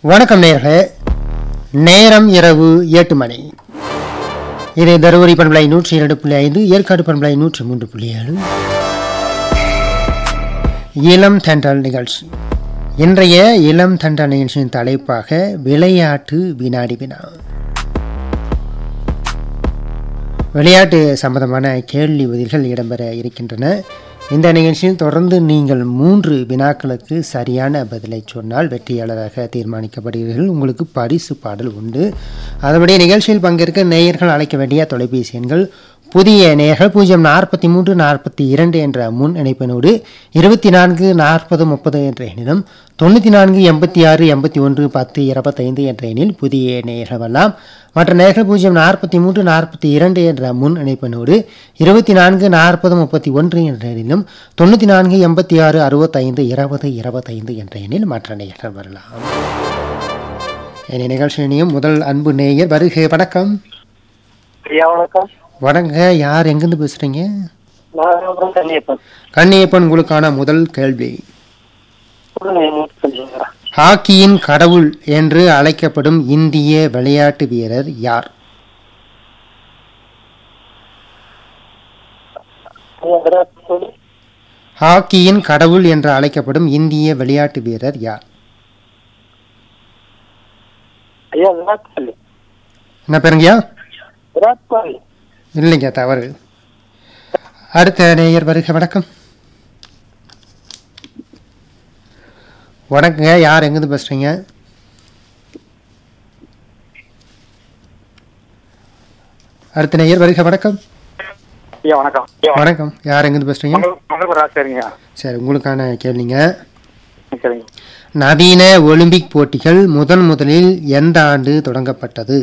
வணக்கம் நேர்களே நேரம் இரவு எட்டு மணி இது தருமபுரி பண்பலை நூற்றி இரண்டு புள்ளி ஐந்து ஏற்காடு பண்பலை நூற்றி மூன்று புள்ளி ஏழு இளம் தென்றல் நிகழ்ச்சி இன்றைய இளம் தென்றல் நிகழ்ச்சியின் தலைப்பாக விளையாட்டு வினாடி வினா விளையாட்டு சம்பந்தமான கேள்வி பதில்கள் இடம்பெற இருக்கின்றன இந்த நிகழ்ச்சியில் தொடர்ந்து நீங்கள் மூன்று வினாக்களுக்கு சரியான பதிலை சொன்னால் வெற்றியாளராக தீர்மானிக்கப்படுகிறீர்கள் உங்களுக்கு பரிசு பாடல் உண்டு அதனுடைய நிகழ்ச்சியில் பங்கேற்க நேயர்கள் அழைக்க வேண்டிய தொலைபேசி எண்கள் புதிய நேயர்கள் பூஜ்ஜியம் நாற்பத்தி மூன்று நாற்பத்தி இரண்டு என்ற முன் இணைப்பினோடு இருபத்தி நான்கு நாற்பது முப்பது என்ற எண்ணிலும் தொண்ணூற்றி நான்கு எண்பத்தி ஆறு எண்பத்தி ஒன்று பத்து இருபத்தைந்து என்ற எண்ணில் புதிய நேயர்கள் வரலாம் மற்ற நேயர்கள் பூஜ்ஜியம் நாற்பத்தி மூன்று நாற்பத்தி இரண்டு என்ற முன் இணைப்பினோடு இருபத்தி நான்கு நாற்பது முப்பத்தி ஒன்று என்ற எண்ணிலும் தொண்ணூற்றி நான்கு எண்பத்தி ஆறு அறுபத்தைந்து இருபது இருபத்தைந்து என்ற எண்ணில் மற்ற நேயர்கள் வரலாம் என்னை நிகழ்ச்சியினையும் முதல் அன்பு நேயர் வருகை வணக்கம் ஐயா வணக்கம் வணங்க யார் எங்கேருந்து பேசுறீங்க நான் அப்புறம் கன்னியப்பன் கண்ணியப்பன் உங்களுக்கான முதல் கேள்வி சொல்லுங்க என்னன்னு சொல்லுங்க ஹாக்கியின் கடவுள் என்று அழைக்கப்படும் இந்திய விளையாட்டு வீரர் யார் ஐயா விராட் கோலி ஹாக்கியின் கடவுள் என்று அழைக்கப்படும் இந்திய விளையாட்டு வீரர் யார் ஐயா விராட் கோலி என்ன பேருங்கய்யா விராட் கோலி இல்லைங்க தவறு அடுத்த நேயர் வருக வணக்கம் வணக்கங்க யார் எங்கேருந்து பேசுறீங்க அடுத்த நேயர் வருக வணக்கம் ஐயா வணக்கம் வணக்கம் யார் எங்கேருந்து பேசுறீங்க மங்களபுரா சரிங்க சரி உங்களுக்கான கேள்விங்க சரிங்க நவீன ஒலிம்பிக் போட்டிகள் முதன் முதலில் எந்த ஆண்டு தொடங்கப்பட்டது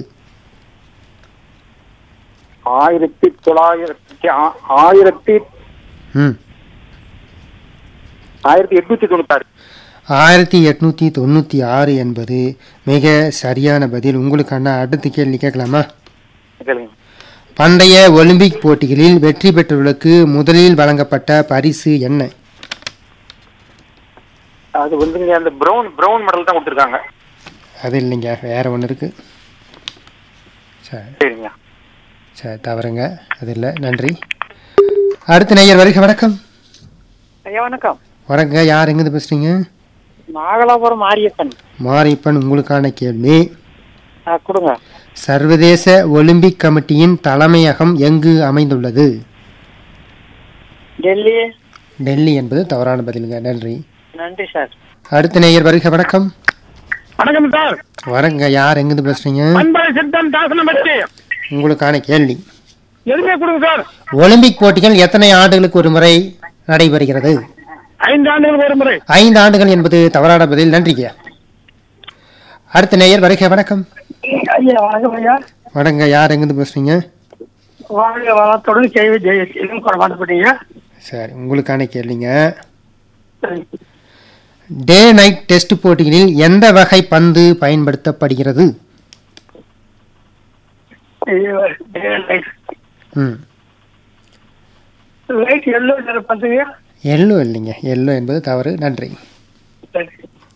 ஆயிரத்தி தொள்ளாயிரத்தி ஆ- ஆயிரத்தி ம் ஆயிரத்தி எட்நூத்தி தொண்ணூத்தாறு ஆயிரத்தி எட்நூத்தி தொண்ணூற்றி ஆறு என்பது மிக சரியான பதில் உங்களுக்கான அடுத்த கேள்வி கேட்கலாமா சரிங்க பண்டைய ஒலிம்பிக் போட்டிகளில் வெற்றி பெற்றவர்களுக்கு முதலில் வழங்கப்பட்ட பரிசு என்ன அது வந்துங்க அந்த பிரவுன் பிரவுன் மெடல் தான் கொடுத்துருக்காங்க அது இல்லைங்க வேற ஒன்று இருக்கு சரி சரிங்க சரி தவறுங்க அது இல்லை நன்றி அடுத்த நேயர் வருக வணக்கம் ஐயா வணக்கம் வணக்கங்க யார் எங்கேருந்து பேசுறீங்க நாகலாபுரம் மாரியப்பன் மாரியப்பன் உங்களுக்கான கேள்வி ஆ, கொடுங்க சர்வதேச ஒலிம்பிக் கமிட்டியின் தலைமையகம் எங்கு அமைந்துள்ளது டெல்லி டெல்லி என்பது தவறான பதிலுங்க நன்றி நன்றி சார் அடுத்த நேயர் வருக வணக்கம் வணக்கம் சார் வரங்க யார் எங்கிருந்து பேசுறீங்க அன்பாய் சித்தம் தாசனம் பற்றி உங்களுக்கான கேள்வி எதுவுமே கொடுங்க சார் ஒலிம்பிக் போட்டிகள் எத்தனை ஆண்டுகளுக்கு ஒரு முறை நடைபெறுகிறது ஐந்து ஆண்டுகளுக்கு ஒரு முறை ஐந்து ஆண்டுகள் என்பது தவறான பதில் நன்றிங்க அடுத்த நேயர் வருக வணக்கம் ஐயா வணக்கம் ஐயா வணங்க யார் எங்கிருந்து பேசுறீங்க வாழ்க வளத்துடன் கேள்வி ஜெயம் குறமாட்டப்பட்டீங்க சரி உங்களுக்கான கேள்விங்க டே நைட் டெஸ்ட் போட்டிகளில் எந்த வகை பந்து பயன்படுத்தப்படுகிறது ம் லைட் எல்லோ நிற பந்துங்க எல்லோ இல்லைங்க எல்லோ என்பது தவறு நன்றி சரி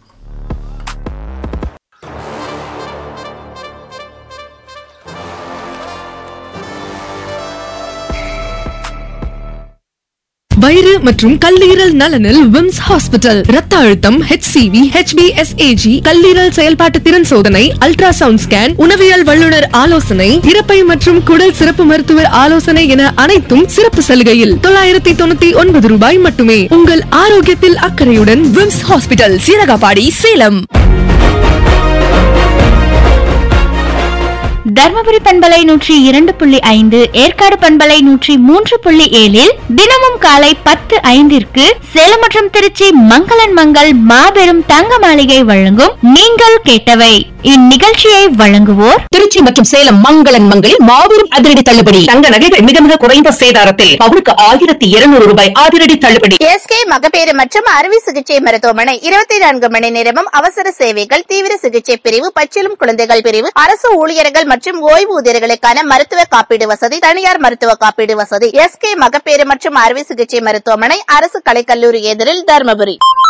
வயிறு மற்றும் கல்லீரல் நலனில் விம்ஸ் ஹாஸ்பிட்டல் ரத்த அழுத்தம் HCV HbSAg கல்லீரல் செயல்பாட்டு திறன் சோதனை அல்ட்ராசவுண்ட் ஸ்கேன் உணவியல் வல்லுநர் ஆலோசனை இறப்பை மற்றும் குடல் சிறப்பு மருத்துவர் ஆலோசனை என அனைத்தும் சிறப்பு சலுகையில் தொள்ளாயிரத்தி தொண்ணூத்தி ஒன்பது ரூபாய் மட்டுமே உங்கள் ஆரோக்கியத்தில் அக்கறையுடன் விம்ஸ் ஹாஸ்பிட்டல் சீரகாபாடி சேலம் தர்மபுரி பண்பலை நூற்றி இரண்டு புள்ளி ஐந்து ஏற்காடு பண்பலை நூற்றி மூன்று புள்ளி ஏழில் தினமும் காலை பத்து ஐந்திற்கு சேலம் மற்றும் திருச்சி மங்களன் மங்கள் மாபெரும் தங்க மாளிகை வழங்கும் நீங்கள் கேட்டவை இந்நிகழ்ச்சியை வழங்குவோர் திருச்சி மற்றும் சேலம் மங்களன் மங்களில் மாபெரும் அதிரடி தள்ளுபடி தங்க நகைகள் மிக மிக குறைந்த சேதாரத்தில் பவுனுக்கு ஆயிரத்தி இருநூறு ரூபாய் அதிரடி தள்ளுபடி எஸ்கே மகப்பேறு மற்றும் அறுவை சிகிச்சை மருத்துவமனை இருபத்தி நான்கு மணி நேரமும் அவசர சேவைகள் தீவிர சிகிச்சை பிரிவு பச்சிலும் குழந்தைகள் பிரிவு அரசு ஊழியர்கள் மற்றும் ஓய்வூதியர்களுக்கான மருத்துவ காப்பீடு வசதி தனியார் மருத்துவ காப்பீடு வசதி எஸ்கே மகப்பேறு மற்றும் அறுவை சிகிச்சை மருத்துவமனை அரசு கலைக்கல்லூரி எதிரில் தருமபுரி